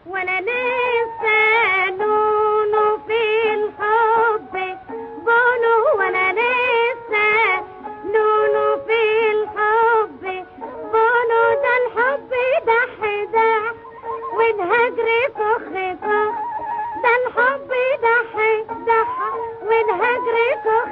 وانا لسه نونو في الحب بونو وانا لسه نونو في الحب بونو ده الحب دح دح والهجر فخ فخ ده الحب دح دح والهجر فخ